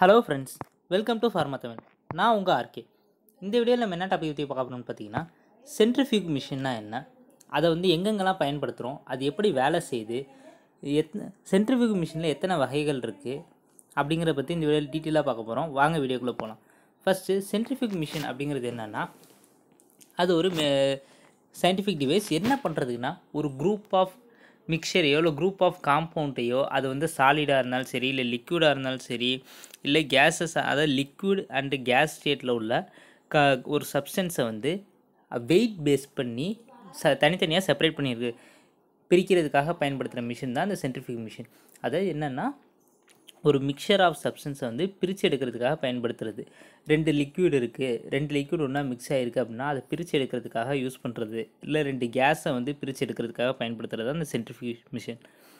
hello friends welcome to pharma Tamil நான் உங்கள் RK இந்த வீடியோவில் நம்ம என்ன டாபிக் பற்றி பார்க்க போகிறோம்னு பார்த்தீங்கன்னா சென்ட்ரிஃபியூக் மிஷின்னா என்ன அதை வந்து எங்கெங்கெல்லாம் பயன்படுத்துகிறோம் அது எப்படி வேலை செய்யுது எத்தனை சென்ட்ரிஃபியூக் மிஷினில் எத்தனை வகைகள் இருக்குது அப்படிங்கிறத பற்றி இந்த வீடியோவில் டீட்டெயிலாக பார்க்க போகிறோம் வாங்க வீடியோக்குள்ளே போகலாம் ஃபஸ்ட்டு சென்ட்ரிஃபியூக் மிஷின் அப்படிங்கிறது என்னென்னா அது ஒரு சயின்டிஃபிக் டிவைஸ் என்ன பண்ணுறதுக்குன்னா ஒரு குரூப் ஆஃப் மிக்சரையோ இல்லை குரூப் ஆஃப் காம்பவுண்டையோ அது வந்து சாலிடாக இருந்தாலும் சரி இல்லை லிக்விடாக இருந்தாலும் சரி இல்லை கேஸஸ் அதாவது லிக்விட் அண்டு கேஸ் ஸ்டேட்டில் உள்ள க ஒரு சப்ஸ்டன்ஸை வந்து வெயிட் பேஸ் பண்ணி ச தனித்தனியாக செப்பரேட் பண்ணியிருக்கு பிரிக்கிறதுக்காக பயன்படுத்துகிற மிஷின் தான் இந்த சென்ட்ரிஃபிக் மிஷின் அதாவது என்னென்னா ஒரு மிக்சர் ஆஃப் சப்ஸ்டன்ஸை வந்து பிரித்து எடுக்கிறதுக்காக பயன்படுத்துறது ரெண்டு லிக்விட் இருக்குது ரெண்டு லிக்விட் ஒன்றா மிக்ஸ் ஆகிருக்கு அப்படின்னா அதை பிரித்து எடுக்கிறதுக்காக யூஸ் பண்ணுறது இல்லை ரெண்டு கேஸை வந்து பிரித்து எடுக்கிறதுக்காக பயன்படுத்துறது தான் இந்த சென்ட்ரிஃபியூ மிஷின்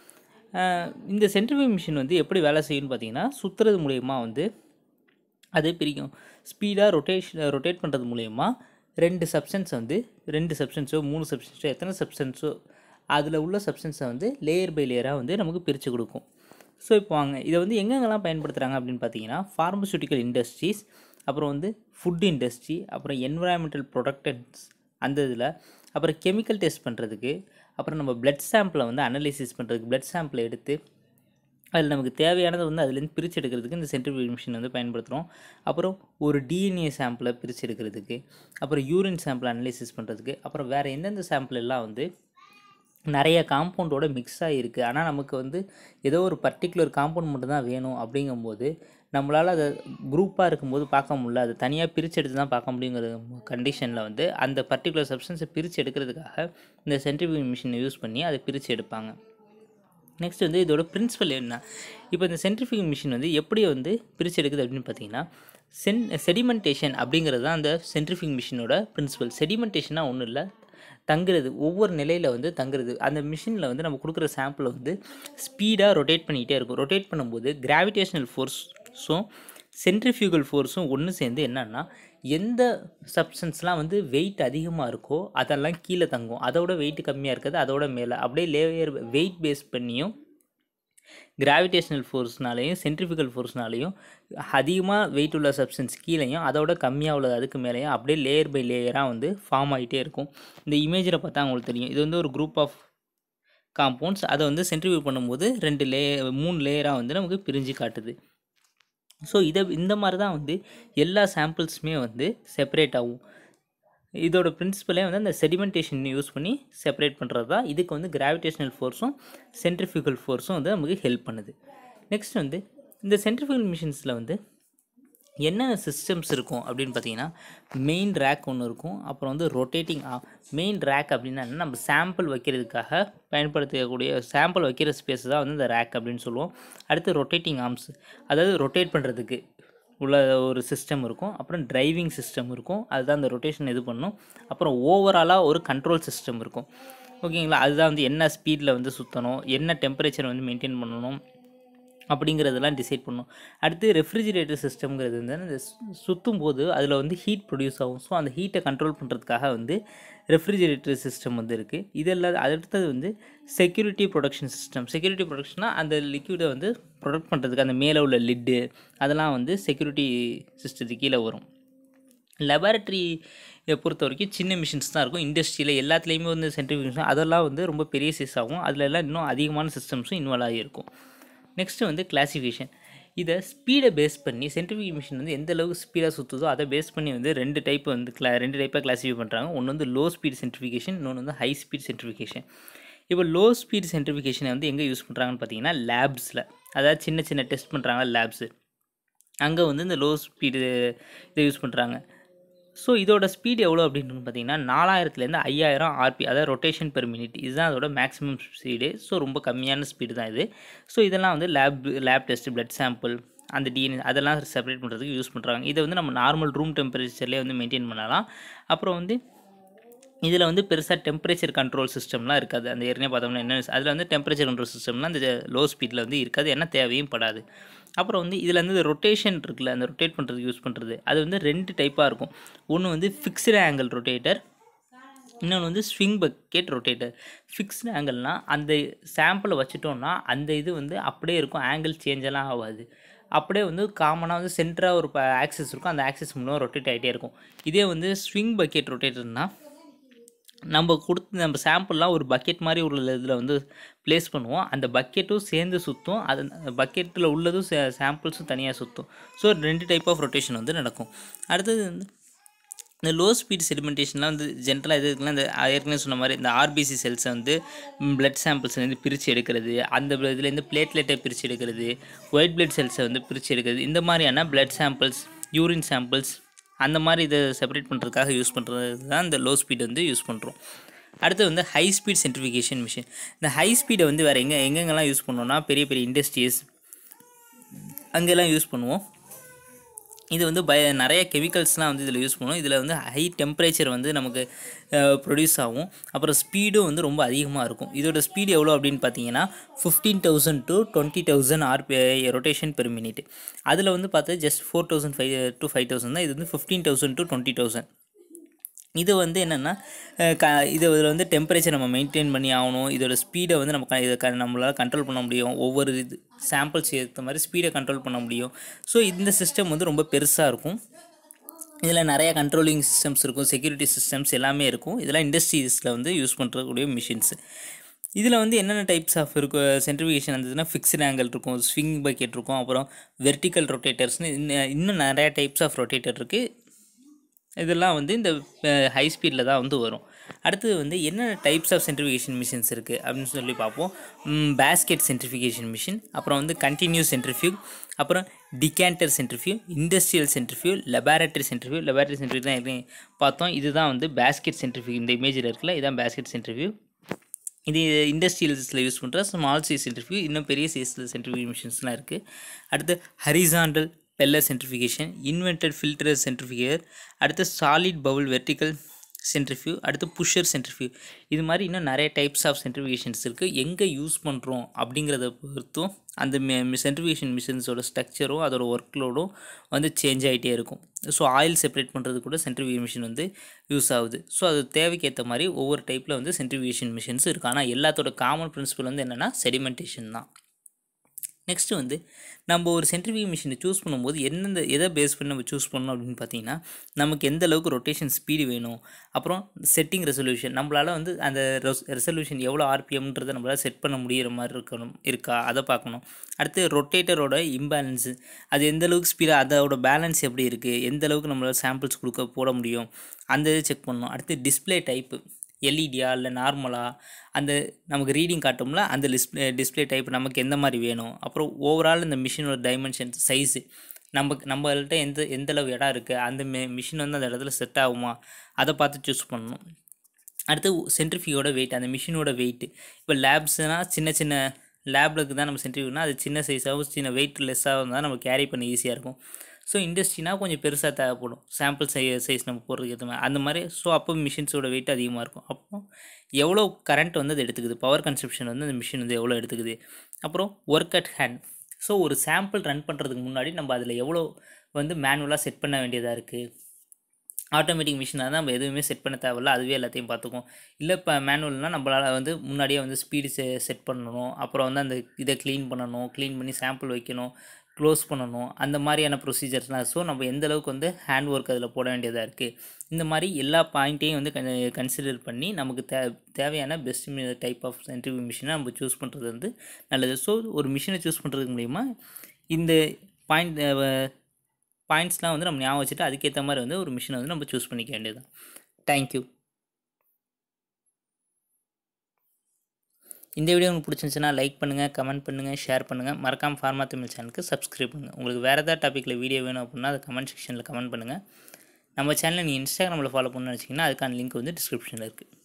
இந்த சென்ட்ரிஃபியூ மிஷின் வந்து எப்படி வேலை செய்யும்னு பார்த்தீங்கன்னா சுற்றுறது மூலயமா வந்து அது பிரிக்கும் ஸ்பீடாக ரொட்டேஷன் ரொட்டேட் பண்ணுறது மூலயமா ரெண்டு சப்ஸ்டன்ஸை வந்து ரெண்டு சப்ஸ்டன்ஸோ மூணு சப்ஸ்டன்ஸோ எத்தனை சப்ஸ்டன்ஸோ அதில் உள்ள சப்ஸ்டன்ஸை வந்து லேயர் பை லேயராக வந்து நமக்கு பிரித்து கொடுக்கும் ஸோ இப்போ வாங்க இதை வந்து எங்கெங்கெல்லாம் பயன்படுத்துகிறாங்க அப்படின்னு பார்த்தீங்கன்னா ஃபார்மசூட்டிக்கல் இண்டஸ்ட்ரீஸ் அப்புறம் வந்து ஃபுட் இண்டஸ்ட்ரி அப்புறம் என்விரான்மெண்டல் ப்ரொடக்டன்ஸ் அந்த இதில் அப்புறம் கெமிக்கல் டெஸ்ட் பண்ணுறதுக்கு அப்புறம் நம்ம பிளட் சாம்பிளை வந்து அனலைசிஸ் பண்ணுறதுக்கு பிளட் சாம்பிளை எடுத்து அதில் நமக்கு தேவையானதை வந்து அதுலேருந்து பிரித்து எடுக்கிறதுக்கு இந்த சென்ட்ரிஃபியூஜ் மிஷின் வந்து பயன்படுத்துகிறோம் அப்புறம் ஒரு டிஎன்ஏ சாம்பிளை பிரித்து எடுக்கிறதுக்கு அப்புறம் யூரின் சாம்பிளை அனலைசிஸ் பண்ணுறதுக்கு அப்புறம் வேறு எந்தெந்த சாம்பிள் எல்லாம் வந்து நிறைய காம்பவுண்டோட மிக்ஸ் ஆகிருக்கு ஆனால் நமக்கு வந்து ஏதோ ஒரு பர்டிகுலர் காம்பவுண்ட் மட்டும் தான் வேணும் அப்படிங்கும்போது நம்மளால் அதை குரூப்பாக இருக்கும்போது பார்க்க முடியல அதை தனியாக பிரித்து எடுத்து தான் பார்க்க முடியுங்கிற கண்டிஷனில் வந்து அந்த பர்டிகுலர் சப்ஸ்டன்ஸை பிரித்து எடுக்கிறதுக்காக இந்த சென்ட்ரிஃபியூஜ் மிஷினை யூஸ் பண்ணி அதை பிரித்து எடுப்பாங்க நெக்ஸ்ட் வந்து இதோட பிரின்சிபல் என்ன இப்போ இந்த சென்ட்ரிஃபியூக் மிஷின் வந்து எப்படி வந்து பிரித்து எடுக்குது அப்படின்னு பார்த்தீங்கன்னா சென் செடிமெண்டேஷன் அப்படிங்கிறது தான் அந்த சென்ட்ரிஃபியூக் மிஷினோட பிரின்சிபல் செடிமெண்டேஷனாக ஒன்றும் இல்லை தங்குறது ஒவ்வொரு நிலையில் வந்து தங்குறது அந்த மிஷினில் வந்து நம்ம கொடுக்குற சாம்பிளை வந்து ஸ்பீடாக ரொட்டேட் பண்ணிக்கிட்டே இருக்கும் ரொட்டேட் பண்ணும்போது கிராவிடேஷனல் ஃபோர்ஸும் சென்ட்ரிஃபியூகல் ஃபோர்ஸும் ஒன்று சேர்ந்து என்னென்னா எந்த சப்ஸ்டன்ஸ்லாம் வந்து வெயிட் அதிகமாக இருக்கோ அதெல்லாம் கீழே தங்கும் அதோட வெயிட் கம்மியாக இருக்கிறது அதோட மேலே அப்படியே லேயர் வெயிட் பேஸ் பண்ணியும் கிராவிடேஷனல் ஃபோர்ஸ்னாலையும் சென்ட்ரிஃபிகல் ஃபோர்ஸ்னாலையும் அதிகமாக வெயிட் உள்ள சப்ஸ்டன்ஸ் கீழேயும் அதோட கம்மியாக உள்ளது அதுக்கு மேலேயும் அப்படியே லேயர் பை லேயராக வந்து ஃபார்ம் ஆகிட்டே இருக்கும் இந்த இமேஜில் பார்த்தா உங்களுக்கு தெரியும் இது வந்து ஒரு குரூப் ஆஃப் காம்பவுண்ட்ஸ் அதை வந்து சென்ட்ரிஃபியூ பண்ணும்போது ரெண்டு லே மூணு லேயராக வந்து நமக்கு பிரிஞ்சு காட்டுது ஸோ இதை இந்த மாதிரி தான் வந்து எல்லா சாம்பிள்ஸுமே வந்து செப்பரேட் ஆகும் இதோட பிரின்சிபலே வந்து அந்த செடிமெண்டேஷன் யூஸ் பண்ணி செப்பரேட் பண்ணுறது தான் இதுக்கு வந்து கிராவிடேஷனல் ஃபோர்ஸும் சென்ட்ரிஃபியூகல் ஃபோர்ஸும் வந்து நமக்கு ஹெல்ப் பண்ணுது நெக்ஸ்ட் வந்து இந்த சென்ட்ரிஃபியூகல் மிஷின்ஸில் வந்து என்னென்ன சிஸ்டம்ஸ் இருக்கும் அப்படின்னு பார்த்தீங்கன்னா மெயின் ரேக் ஒன்று இருக்கும் அப்புறம் வந்து ரொட்டேட்டிங் மெயின் ரேக் அப்படின்னா என்ன நம்ம சாம்பிள் வைக்கிறதுக்காக பயன்படுத்தக்கூடிய சாம்பிள் வைக்கிற ஸ்பேஸ் தான் வந்து இந்த ரேக் அப்படின்னு சொல்லுவோம் அடுத்து ரொட்டேட்டிங் ஆர்ம்ஸ் அதாவது ரொட்டேட் பண்ணுறதுக்கு உள்ள ஒரு சிஸ்டம் இருக்கும் அப்புறம் டிரைவிங் சிஸ்டம் இருக்கும் அதுதான் அந்த ரொட்டேஷன் இது பண்ணும் அப்புறம் ஓவராலாக ஒரு கண்ட்ரோல் சிஸ்டம் இருக்கும் ஓகேங்களா அதுதான் வந்து என்ன ஸ்பீடில் வந்து சுற்றணும் என்ன டெம்பரேச்சர் வந்து மெயின்டைன் பண்ணணும் அப்படிங்கிறதெல்லாம் டிசைட் பண்ணும் அடுத்து ரெஃப்ரிஜிரேட்டர் சிஸ்டம்ங்கிறது வந்து அந்த சுற்றும் போது அதில் வந்து ஹீட் ப்ரொடியூஸ் ஆகும் ஸோ அந்த ஹீட்டை கண்ட்ரோல் பண்ணுறதுக்காக வந்து ரெஃப்ரிஜிரேட்டர் சிஸ்டம் வந்து இருக்குது இதெல்லாம் அடுத்தது வந்து செக்யூரிட்டி ப்ரொடக்ஷன் சிஸ்டம் செக்யூரிட்டி ப்ரொடக்ஷனாக அந்த லிக்விடை வந்து ப்ரொடக்ட் பண்ணுறதுக்கு அந்த மேலே உள்ள லிட்டு அதெல்லாம் வந்து செக்யூரிட்டி சிஸ்டத்துக்கு கீழே வரும் லெபார்ட்ரி பொறுத்த வரைக்கும் சின்ன மிஷின்ஸ் தான் இருக்கும் இண்டஸ்ட்ரியில் எல்லாத்துலேயுமே வந்து சென்ட்ரிஃபியூஷன் அதெல்லாம் வந்து ரொம்ப பெரிய சைஸ் ஆகும் அதில் எல்லாம் இன்னும் அதிகமான சிஸ்டம்ஸும் இன்வால்வ் ஆகியிருக்கும் நெக்ஸ்ட்டு வந்து கிளாசிஃபிகேஷன் இதை ஸ்பீடை பேஸ் பண்ணி சென்ட்ரிஃபிக் மிஷின் வந்து எந்த அளவுக்கு ஸ்பீடாக சுற்றுதோ அதை பேஸ் பண்ணி வந்து ரெண்டு டைப் வந்து கிளா ரெண்டு டைப்பாக கிளாஸிஃபை பண்ணுறாங்க ஒன்று வந்து லோ ஸ்பீட் சென்ட்ரிஃபிகேஷன் இன்னொன்று வந்து ஹை ஸ்பீட் சென்ட்ரிஃபிகேஷன் இப்போ லோ ஸ்பீட் சென்ட்ரிஃபிகேஷனை வந்து எங்கே யூஸ் பண்ணுறாங்கன்னு பார்த்தீங்கன்னா லேப்ஸில் அதாவது சின்ன சின்ன டெஸ்ட் பண்ணுறாங்க லேப்ஸு அங்கே வந்து இந்த லோ ஸ்பீடு இதை யூஸ் பண்ணுறாங்க ஸோ இதோட ஸ்பீடு எவ்வளோ அப்படின்னு பார்த்தீங்கன்னா நாலாயிரத்துலேருந்து ஐயாயிரம் ஆர்பி அதாவது ரொட்டேஷன் பெர் மினிட் இதுதான் அதோட மேக்ஸிமம் ஸ்பீடு ஸோ ரொம்ப கம்மியான ஸ்பீடு தான் இது ஸோ இதெல்லாம் வந்து lab lab test blood sample அந்த டிஎன்ஏ அதெல்லாம் செப்பரேட் பண்ணுறதுக்கு யூஸ் பண்ணுறாங்க இதை வந்து நம்ம நார்மல் ரூம் டெம்பரேச்சர்லேயே வந்து மெயின்டைன் பண்ணலாம் அப்புறம் வந்து இதில் வந்து பெருசாக டெம்பரேச்சர் கண்ட்ரோல் சிஸ்டம்லாம் இருக்காது அந்த ஏற்கனவே பார்த்தோம்னா என்ன அதில் வந்து டெம்பரேச்சர் கண்ட்ரோல் சிஸ்டம்லாம் அந்த லோ ஸ்பீடில் வந்து இருக்காது என்ன தேவையும் படாது அப்புறம் வந்து இதில் வந்து ரொட்டேஷன் இருக்குல்ல அந்த ரொட்டேட் பண்ணுறதுக்கு யூஸ் பண்ணுறது அது வந்து ரெண்டு டைப்பாக இருக்கும் ஒன்று வந்து ஃபிக்ஸ்டு ஆங்கிள் ரொட்டேட்டர் இன்னொன்று வந்து ஸ்விங் பக்கெட் ரொட்டேட்டர் ஃபிக்ஸ்டு ஆங்கிள்னால் அந்த சாம்பிளை வச்சுட்டோம்னா அந்த இது வந்து அப்படியே இருக்கும் ஆங்கிள் சேஞ்செல்லாம் ஆகாது அப்படியே வந்து காமனாக வந்து சென்டராக ஒரு ஆக்சிஸ் இருக்கும் அந்த ஆக்சிஸ் மூலம் ரொட்டேட் ஆகிட்டே இருக்கும் இதே வந்து ஸ்விங் பக்கெட் ரொட்டேட்டர்னால் நம்ம கொடுத்து நம்ம சாம்பிள்லாம் ஒரு பக்கெட் மாதிரி உள்ள இதில் வந்து ப்ளேஸ் பண்ணுவோம் அந்த பக்கெட்டும் சேர்ந்து சுற்றும் அது பக்கெட்டில் உள்ளதும் சாம்பிள்ஸும் தனியாக சுற்றும் ஸோ ரெண்டு டைப் ஆஃப் ரொட்டேஷன் வந்து நடக்கும் அடுத்தது வந்து இந்த லோ ஸ்பீட் செடிமெண்டேஷன்லாம் வந்து ஜென்ரலாக எது இருக்குன்னா இந்த ஏற்கனவே சொன்ன மாதிரி இந்த ஆர்பிசி செல்ஸை வந்து பிளட் சாம்பிள்ஸ்லேருந்து பிரித்து எடுக்கிறது அந்த இதுலேருந்து பிளேட்லெட்டை பிரித்து எடுக்கிறது ஒயிட் பிளட் செல்ஸை வந்து பிரித்து எடுக்கிறது இந்த மாதிரியான பிளட் சாம்பிள்ஸ் யூரின் சாம்பிள்ஸ் அந்த மாதிரி இதை செப்பரேட் பண்ணுறதுக்காக யூஸ் பண்ணுறது தான் இந்த லோ ஸ்பீட் வந்து யூஸ் பண்ணுறோம் அடுத்து வந்து ஹை ஸ்பீட் சென்ட்ரிஃபிகேஷன் மிஷின் இந்த ஹை ஸ்பீடை வந்து வேறு எங்கே எங்கெங்கெல்லாம் யூஸ் பண்ணுவோம்னா பெரிய பெரிய இண்டஸ்ட்ரீஸ் அங்கெல்லாம் யூஸ் பண்ணுவோம் இது வந்து பய நிறைய கெமிக்கல்ஸ்லாம் வந்து இதில் யூஸ் பண்ணுவோம் இதில் வந்து ஹை டெம்பரேச்சர் வந்து நமக்கு ப்ரொடியூஸ் ஆகும் அப்புறம் ஸ்பீடும் வந்து ரொம்ப அதிகமாக இருக்கும் இதோட ஸ்பீடு எவ்வளோ அப்படின்னு பார்த்தீங்கன்னா fifteen thousand to twenty thousand RP rotation per minute அதில் வந்து பார்த்தா just four thousand five to five thousand தான் இது வந்து fifteen thousand to twenty thousand இது வந்து என்னென்னா க இது இதில் வந்து டெம்பரேச்சர் நம்ம மெயின்டைன் பண்ணி ஆகணும் இதோட ஸ்பீடை வந்து நம்ம க இதை க நம்மளால் கண்ட்ரோல் பண்ண முடியும் ஒவ்வொரு இது சாம்பிள்ஸ் ஏற்ற மாதிரி ஸ்பீடை கண்ட்ரோல் பண்ண முடியும் ஸோ இந்த சிஸ்டம் வந்து ரொம்ப பெருசாக இருக்கும் இதில் நிறைய கண்ட்ரோலிங் சிஸ்டம்ஸ் இருக்கும் செக்யூரிட்டி சிஸ்டம்ஸ் எல்லாமே இருக்கும் இதெல்லாம் இண்டஸ்ட்ரீஸில் வந்து யூஸ் பண்ணுறக்கூடிய மிஷின்ஸ் இதில் வந்து என்னென்ன டைப்ஸ் ஆஃப் இருக்கும் சென்ட்ரிஃபிகேஷன் இருந்ததுன்னா ஃபிக்ஸ்டு ஆங்கிள் இருக்கும் ஸ்விங் பக்கெட் இருக்கும் அப்புறம் வெர்டிக்கல் ரொட்டேட்டர்ஸ்னு இன்னும் நிறைய டைப்ஸ் ஆஃப் ரொட்டேட்டர் இருக்குது இதெல்லாம் வந்து இந்த ஹை ஸ்பீடில் தான் வந்து வரும் அடுத்தது வந்து என்னென்ன டைப்ஸ் ஆஃப் சென்ட்ரிஃபிகேஷன் மிஷின்ஸ் இருக்குது அப்படின்னு சொல்லி பார்ப்போம் பேஸ்கெட் சென்ட்ரிஃபிகேஷன் மிஷின் அப்புறம் வந்து கண்டினியூஸ் சென்ட்ரிஃபியூக் அப்புறம் decanter centrifuge industrial centrifuge laboratory centrifuge laboratory centrifuge தான் ஏற்கனவே பார்த்தோம் இதுதான் வந்து பேஸ்கெட் சென்ட்ரிஃபியூ இந்த இமேஜில் இருக்குல்ல இதுதான் பேஸ்கெட் சென்ட்ரிஃபியூ இது இண்டஸ்ட்ரியல்ஸில் யூஸ் பண்ணுற ஸ்மால் சைஸ் சென்ட்ரிஃபியூ இன்னும் பெரிய சைஸில் சென்ட்ரிஃபியூ மிஷின்ஸ்லாம் இருக்குது அடுத்து horizontal peeler centrifugation inverted filter centrifuge அடுத்து சாலிட் பவுல் வெர்டிக்கல் சென்ட்ரிஃபியூ அடுத்து புஷர் சென்ட்ரிஃபியூ இது மாதிரி இன்னும் நிறைய டைப்ஸ் ஆஃப் சென்ட்ரிஃபிகேஷன்ஸ் இருக்குது எங்கே யூஸ் பண்ணுறோம் அப்படிங்கிறத பொறுத்தும் அந்த சென்ட்ரிஃபிகேஷன் மிஷின்ஸோட ஸ்ட்ரக்சரும் அதோட ஒர்க் லோடும் வந்து சேஞ்ச் ஆகிட்டே இருக்கும் ஸோ ஆயில் செப்பரேட் பண்ணுறது கூட சென்ட்ரிஃபிகேஷன் மிஷின் வந்து யூஸ் ஆகுது ஸோ அது தேவைக்கேற்ற மாதிரி ஒவ்வொரு டைப்பில் வந்து சென்ட்ரிஃபிகேஷன் மிஷின்ஸ் இருக்குது ஆனால் எல்லாத்தோட காமன் பிரின்சிபல் வந்து என்னென்னா செடிமெண்டேஷன் தான் நெக்ஸ்ட்டு வந்து நம்ம ஒரு சென்ட்ரிஃபியூ மிஷினை சூஸ் பண்ணும்போது எந்தெந்த எதை பேஸ் பண்ணி நம்ம சூஸ் பண்ணணும் அப்படின்னு பார்த்தீங்கன்னா நமக்கு எந்த அளவுக்கு ரொட்டேஷன் ஸ்பீடு வேணும் அப்புறம் செட்டிங் ரெசல்யூஷன் நம்மளால் வந்து அந்த ரெசல்யூஷன் எவ்வளோ ஆர்பிஎம்ன்றதை நம்மளால் செட் பண்ண முடியிற மாதிரி இருக்கணும் இருக்கா அதை பார்க்கணும் அடுத்து ரொட்டேட்டரோட இம்பேலன்ஸு அது எந்த அளவுக்கு ஸ்பீடாக அதோட பேலன்ஸ் எப்படி இருக்குது எந்த அளவுக்கு நம்மளால் சாம்பிள்ஸ் கொடுக்க போட முடியும் அந்த இதை செக் பண்ணணும் அடுத்து டிஸ்பிளே டைப்பு எல்இடியா இல்லை நார்மலாக அந்த நமக்கு ரீடிங் காட்டும்ல அந்த டிஸ்பிளே டிஸ்பிளே டைப் நமக்கு எந்த மாதிரி வேணும் அப்புறம் ஓவரால் இந்த மிஷினோட டைமென்ஷன் சைஸு நமக்கு நம்மள்கிட்ட எந்த எந்த அளவு இடம் இருக்குது அந்த மெ மிஷின் வந்து அந்த இடத்துல செட் ஆகுமா அதை பார்த்து சூஸ் பண்ணணும் அடுத்து சென்ட்ரிஃபியூட வெயிட் அந்த மிஷினோட வெயிட் இப்போ லேப்ஸ்னால் சின்ன சின்ன லேப்லுக்கு தான் நம்ம சென்ட்ரிஃபியூனா அது சின்ன சைஸாகவும் சின்ன வெயிட் லெஸ்ஸாக இருந்தால் நம்ம கேரி பண்ண ஈஸியாக இருக்கும் ஸோ இண்டஸ்ட்ரினா கொஞ்சம் பெருசாக தேவைப்படும் சாம்பிள் சை சைஸ் நம்ம போடுறதுக்கு ஏற்ற மாதிரி அந்த மாதிரி ஸோ அப்போ மிஷின்ஸோட வெயிட் அதிகமாக இருக்கும் அப்போ எவ்வளோ கரண்ட் வந்து அது எடுத்துக்குது பவர் கன்சப்ஷன் வந்து அந்த மிஷின் வந்து எவ்வளோ எடுத்துக்குது அப்புறம் ஒர்க் அட் ஹேண்ட் ஸோ ஒரு சாம்பிள் ரன் பண்ணுறதுக்கு முன்னாடி நம்ம அதில் எவ்வளோ வந்து மேனுவலாக செட் பண்ண வேண்டியதாக இருக்குது ஆட்டோமேட்டிக் மிஷினாக தான் நம்ம எதுவுமே செட் பண்ண தேவையில்ல அதுவே எல்லாத்தையும் பார்த்துக்கும் இல்லை இப்போ மேனுவல்னால் நம்மளால் வந்து முன்னாடியே வந்து ஸ்பீடு செ செட் பண்ணணும் அப்புறம் வந்து அந்த இதை க்ளீன் பண்ணணும் க்ளீன் பண்ணி சாம்பிள் வைக்கணும் க்ளோஸ் பண்ணணும் அந்த மாதிரியான ப்ரொசீஜர்ஸ்லாம் ஸோ நம்ம எந்த அளவுக்கு வந்து ஹேண்ட் ஒர்க் அதில் போட வேண்டியதாக இருக்குது இந்த மாதிரி எல்லா பாயிண்ட்டையும் வந்து கன்சிடர் பண்ணி நமக்கு தே தேவையான பெஸ்ட் டைப் ஆஃப் சென்ட்ரிவியூ மிஷினை நம்ம சூஸ் பண்ணுறது வந்து நல்லது ஸோ ஒரு மிஷினை சூஸ் பண்ணுறதுக்கு மூலிமா இந்த பாயிண்ட் பாயிண்ட்ஸ்லாம் வந்து நம்ம ஞாபகம் வச்சுட்டு அதுக்கேற்ற மாதிரி வந்து ஒரு மிஷினை வந்து நம்ம சூஸ் பண்ணிக்க வேண்டியது தான் தேங்க்யூ இந்த வீடியோ உங்களுக்கு பிடிச்சிருந்துச்சுன்னா லைக் பண்ணுங்கள் கமெண்ட் பண்ணுங்கள் ஷேர் பண்ணுங்கள் மறக்காமல் ஃபார்மா தமிழ் சேனலுக்கு சப்ஸ்கிரைப் பண்ணுங்கள் உங்களுக்கு வேறு ஏதாவது டாப்பிக்கில் வீடியோ வேணும் அப்படின்னா அதை கமெண்ட் செக்ஷனில் கமெண்ட் பண்ணுங்கள் நம்ம சேனலை நீங்கள் இன்ஸ்டாகிராமில் ஃபாலோ பண்ணணும்னு வச்சிங்கன்னா அதுக்கான லிங்க் வந்து டிஸ்கிரிப்ஷனில் இருக்குது